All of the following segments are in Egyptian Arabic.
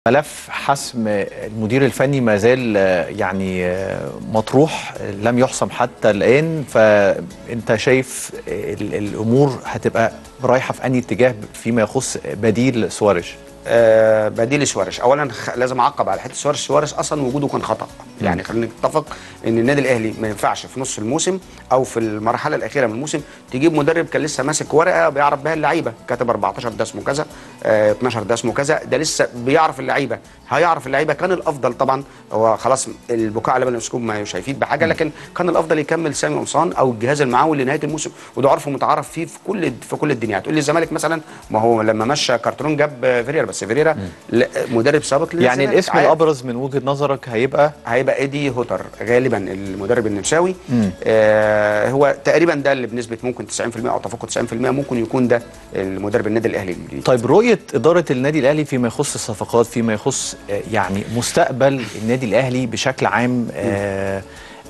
ملف حسم المدير الفني ما زال آه، يعني آه، مطروح آه، لم يحسم حتى الآن فأنت شايف ال- الأمور هتبقى رايحة في أي اتجاه فيما يخص بديل سواريش آه، بديل سواريش اولا خ- لازم اعقب على حته سواريش سواريش اصلا وجوده كان خطا يعني خلينا نتفق ان النادي الاهلي ما ينفعش في نص الموسم او في المرحله الاخيره من الموسم تجيب مدرب كان لسه ماسك ورقه بيعرف بها اللعيبه كاتب 14 ده اسمه كذا آه، 12 ده اسمه كذا ده لسه بيعرف اللعيبه هيعرف اللعيبه كان الافضل طبعا هو خلاص البكاء على لبن الاسكوب ما مش هيفيد بحاجه لكن كان الافضل يكمل سامي قمصان او الجهاز المعاون لنهايه الموسم وده عرف متعارف فيه في كل في كل الدنيا تقول لي الزمالك مثلا ما هو لما مشى كارترون جاب آه، فيريرا بس فيريرا لا، مدرب سابق يعني للزمالك. الاسم عارف. الأبرز من وجهة نظرك هيبقى هيبقى ايدي هوتر غالبا المدرب النمساوي آه هو تقريبا ده اللي بنسبه ممكن 90% او تفوق 90% ممكن يكون ده المدرب النادي الاهلي الجديد طيب رؤية إدارة النادي الأهلي فيما يخص الصفقات فيما يخص آه، يعني مستقبل النادي الأهلي بشكل عام آه،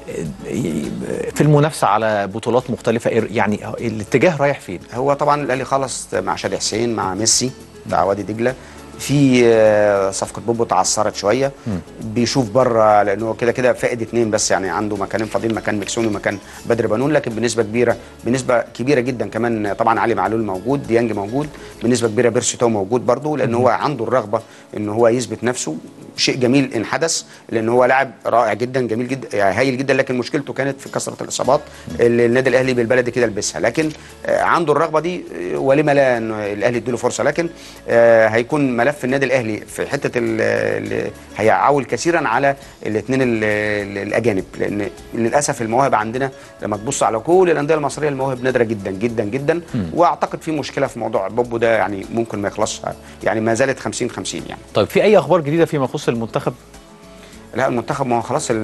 في المنافسة على بطولات مختلفة يعني الاتجاه رايح فين؟ هو طبعا الاهلي خلص مع شادي حسين مع ميسي بتاع وادي دجله في آه، صفقه بوبو تعثرت شويه بيشوف بره لانه كده كده فائد اتنين بس يعني عنده مكانين فاضيين مكان مكسوني ومكان بدر بنون لكن بنسبه كبيره بنسبه كبيره جدا كمان طبعا علي معلول موجود ديانج موجود بنسبه كبيره بيرسي تاو موجود برضه لان هو عنده الرغبه ان هو يثبت نفسه شيء جميل ان حدث لان هو لاعب رائع جدا جميل جدا يعني هايل جدا لكن مشكلته كانت في كثره الاصابات اللي النادي الاهلي بالبلدي كده لبسها لكن آه، عنده الرغبه دي آه، ولما لا ان الاهلي يديله فرصه لكن آه، هيكون ملف النادي الاهلي في حته ال- ال- هيعول كثيرا على الاثنين الاجانب لان للاسف المواهب عندنا لما تبص على كل الانديه المصريه المواهب نادره جدا جدا جدا واعتقد في مشكله في موضوع بوبو ده يعني ممكن ما يخلصش يعني ما زالت 50 50 يعني طيب في أي أخبار جديدة فيما يخص المنتخب؟ لا المنتخب ما هو خلاص ال-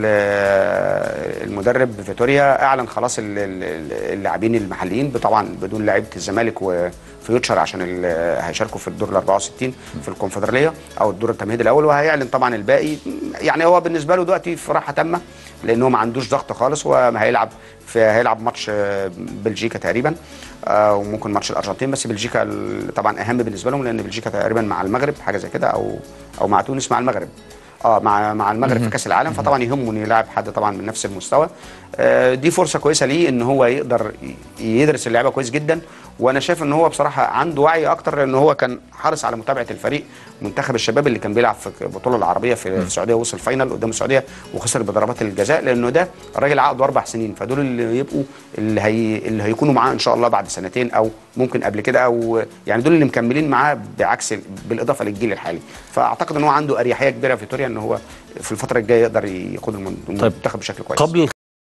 المدرب فيتوريا اعلن خلاص ال- ال- اللاعبين المحليين طبعا بدون لعيبه الزمالك وفيوتشر عشان ال- هيشاركوا في الدور ال 64 في الكونفدراليه او الدور التمهيدي الاول وهيعلن طبعا الباقي يعني هو بالنسبه له دلوقتي في راحه تامه لان هو ما عندوش ضغط خالص هو هيلعب في هيلعب ماتش آه، بلجيكا تقريبا آه، وممكن ماتش الارجنتين بس بلجيكا ال- طبعا اهم بالنسبه لهم لان بلجيكا تقريبا مع المغرب حاجه زي كده او او مع تونس مع المغرب اه مع مع المغرب في كاس العالم فطبعا يهمه انه يلاعب حد طبعا من نفس المستوى آه دي فرصه كويسه ليه ان هو يقدر ي- يدرس اللعبه كويس جدا وانا شايف ان هو بصراحه عنده وعي اكتر لان هو كان حريص على متابعه الفريق منتخب الشباب اللي كان بيلعب في البطوله العربيه في في السعوديه وصل فاينل قدام السعوديه وخسر بضربات الجزاء لانه ده راجل عقده اربع سنين فدول اللي يبقوا اللي هي اللي هيكونوا معاه ان شاء الله بعد سنتين او ممكن قبل كده او يعني دول اللي مكملين معاه بعكس بالاضافه للجيل الحالي فاعتقد ان هو عنده اريحيه كبيره في فيتوريا ان هو في الفتره الجايه يقدر يقود المنتخب بشكل كويس قبل